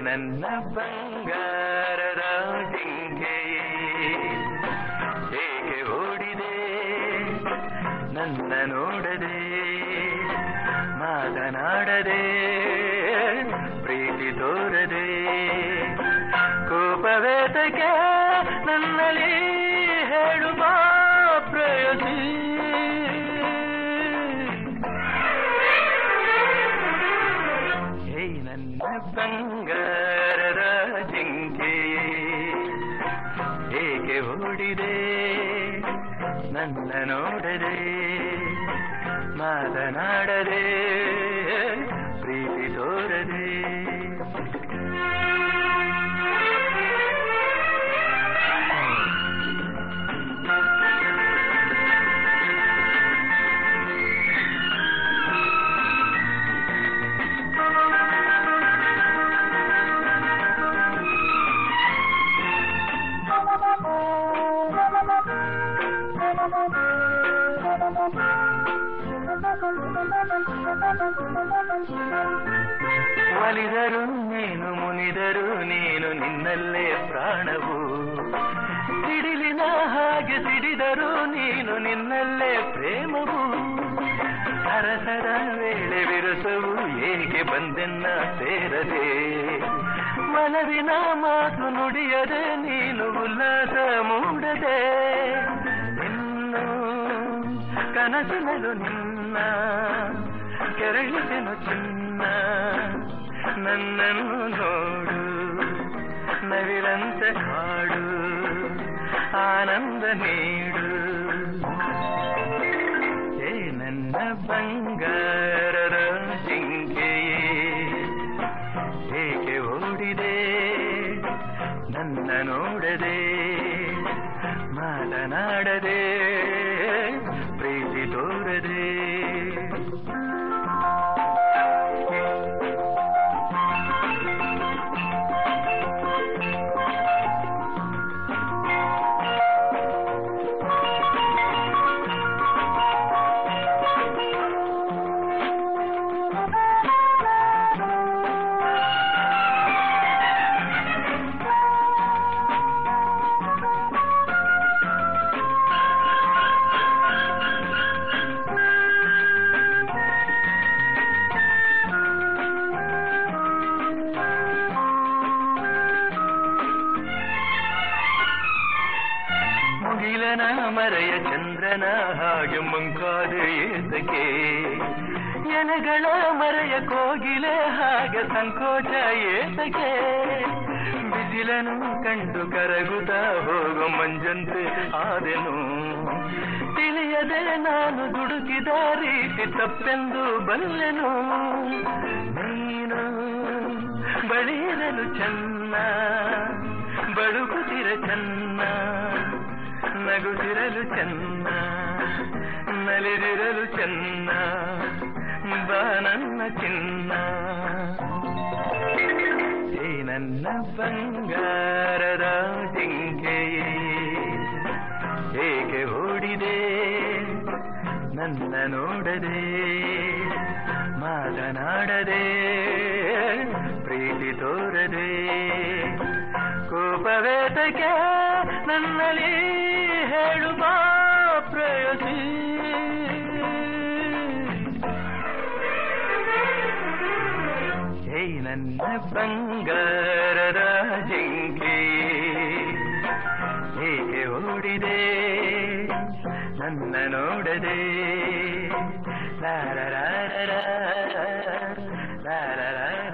ನನ್ನ ಬಂಗಾರದ ಜಿಂಕೆಯೇ ಹೇಗೆ ಓಡಿದೆ ನನ್ನ ನೋಡದೆ ಮಾತನಾಡದೆ ಪ್ರೀತಿ ತೋರದೆ ಕೋಪವೇತಕ್ಕೆ ನನ್ನಲ್ಲಿ ಹೇಳುವ ಪ್ರಯೋಜಿ ಹೇ ನನ್ನ ಬಂಗಾರದ ಜಿಂಕೆಯೇ ಹೇಗೆ ಓಡಿದೆ ನನ್ನ ನೋಡದೆ ಮಾತನಾಡದೆ ಪ್ರೀತಿ ತೋರದೆ ಒಲಿದರು ನೀನು ಮುನಿದರು ನೀನು ನಿನ್ನಲ್ಲೇ ಪ್ರಾಣವು ಸಿಡಿಲಿನ ಹಾಗೆ ಸಿಡಿದರು ನೀನು ನಿನ್ನಲ್ಲೇ ಪ್ರೇಮವು ಸರಸರ ವೇಳೆ ವಿರಸವು ಏಕೆ ಬಂದೆನ್ನ ಸೇರದೆ ಮನವಿನ ಮಾತು ನುಡಿಯದೆ ನೀನು ಉಲ್ಲಾಸ ಮೂಡದೆ ಇನ್ನು ಕನಸಿನಲು ನಿನ್ನ ಕೆರಳಿದೆನು ಚಿನ್ನ ನನ್ನನ್ನು ನೋಡು ನವಿರಂತೆ ಹಾಡು ಆನಂದ ನೀಡು ಏ ನನ್ನ ಬಂಗಾರದ ಜಿಂಕೆಯೇ ಏಕೆ ಓಡಿದೆ ನನ್ನ ನೋಡದೆ ಮಾತನಾಡದೆ ಪ್ರೀತಿ ತೋರದೆ ಮುಗಿಲನ ಮರೆಯ ಚಂದ್ರನ ಹಾಗೆ ಮುಂಕಾದ ಏತಕ್ಕೆ ಎಲೆಗಳ ಮರೆಯ ಕೋಗಿಲೆ ಹಾಗೆ ಸಂಕೋಚ ಏತಕ್ಕೆ ಬಿಸಿಲನು ಕಂಡು ಕರಗುತ್ತ ಹೋಗೋ ಮಂಜಂತೆ ಆದೆನು ತಿಳಿಯದೆ ನಾನು ದುಡುಕಿದ ರೀತಿ ತಪ್ಪೆಂದು ಬಲ್ಲೆನು ನೀನು ಬಳಿರಲು ಚೆನ್ನ ಬಳುಕುತ್ತಿರ ಚೆನ್ನ ನಗುತ್ತಿರಲು ಚೆನ್ನ ನಲಿದಿರಲು ಚೆನ್ನ ಬಾ ನನ್ನ ಚಿನ್ನ ಏ ನನ್ನ ಬಂಗಾರದ ಜಿಂಕೆಯೇ ಏಕೆ ಓಡಿದೆ ನನ್ನ ನೋಡದೆ ಮಾತನಾಡದೆ ಪ್ರೀತಿ ತೋರದೆ ಕೋಪವೇತಕ್ಕೆ ನನ್ನಲ್ಲಿ ಹೇಳುವ ಪ್ರಯೋಜಿ ಹೇ ನನ್ನ ಬಂಗಾರದ ಜಿಂಕೆ ಹೇಗೆ ಓಡಿದೆ ನನ್ನ ನೋಡದೆ ಲಾರ ಲಾರ ಲಾರ ಲಾರ